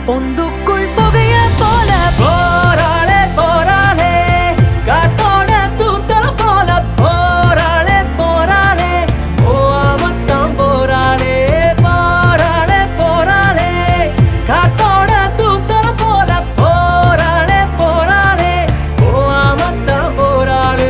பொந்துக்குள் புகைய போல போராளே போராளே காத்தோட தூத்தல போல போராளே போராளே போவாமத்தான் போராளே போராளே போராளே காத்தோட தூத்தல போல போராளே போராளே போவாமத்தான் போராளே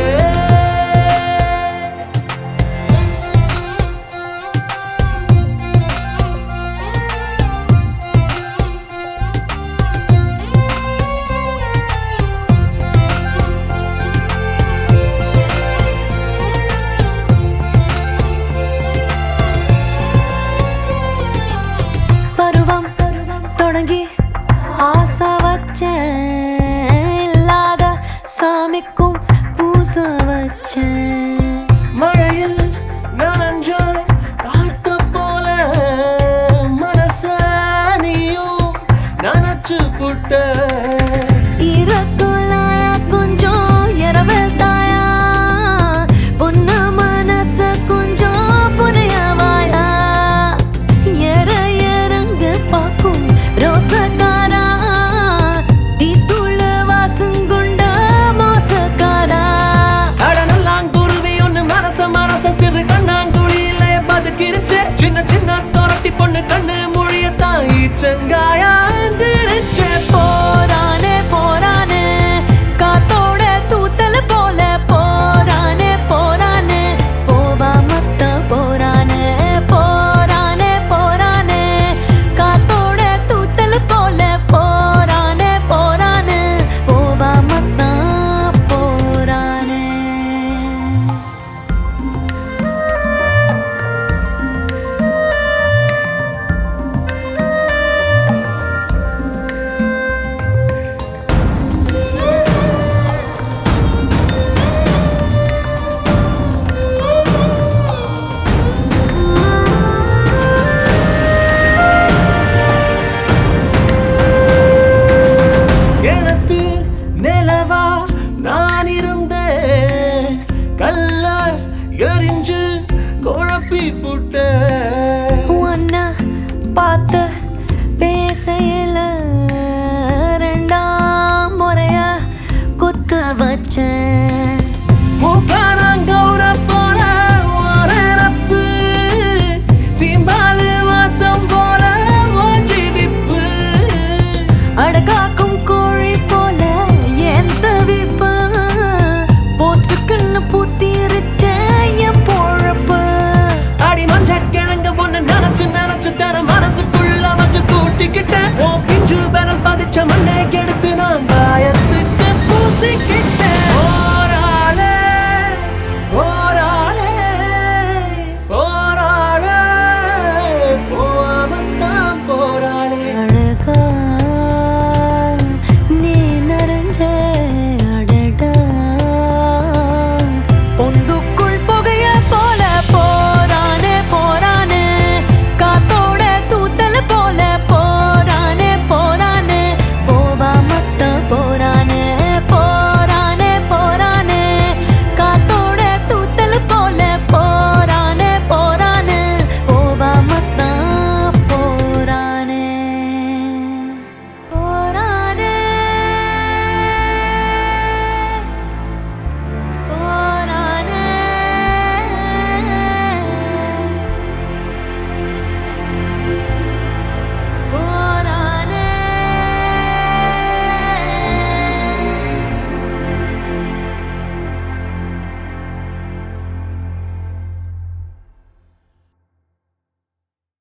பருவம் தொடங்கி ஆசை வச்சேன் இல்லாத சாமிக்கும் பூச வச்சேன் மழையில் நனைஞ்ச காத்த போல மனச நீயும் நனைச்சு புட்ட ஈரக்குள்ளாய கொஞ்சம் இரவல் தாயா பொண்ணு மனச கொஞ்சம் புனையவாயா எற இறங்க பாக்கும் ரோசக்காரா டீ தூள வாசங்குண்ட மோசக்காரா அடனல்லாங்குருவி ஒண்ணு மனச மனச சிறு கண்ணாங்குழியில பதுக்கிருச்சு சின்ன சின்ன தொரட்டி பொண்ணு கண்ணு மொழியத்தான் ஈச்சங்காயா அஞ்சிருச்சு போரானே போரானே காத்தோட தூத்தல் போல போரானே போரானே போவாமத்த போரானே போரானே போரானே காத்தோட தூத்தல் போல போரானே போரானே போவாமத்த போரானே கிணத்து நிலவா நான் இருந்தேன் கல்ல எரிஞ்சு குழப்பி புட்ட உன்னை பார்த்து பேசையில ரெண்டாம் முறைய குத்த வச்சேன் மூக்கானாங்கௌர போல ஓரப்பு சீம்பாலு வாசம் போல ஓஞ்சிரிப்பு அடகாக்கும் கோழி போல என் தவிப்பு பொசுக்குன்னு புத்திருச்சேன் என் பொழப்பு அடி மஞ்ச கிழங்கு ஒண்ணு நினைச்சு நினைச்சு தர மனசுக்குள்ள வச்சு பூட்டிக்கிட்டேன் உன் பிஞ்சு விரல் பதிச்ச மண்ணை எடுத்து நான் காயத்துக்கு பூசிக்கிட்டேன்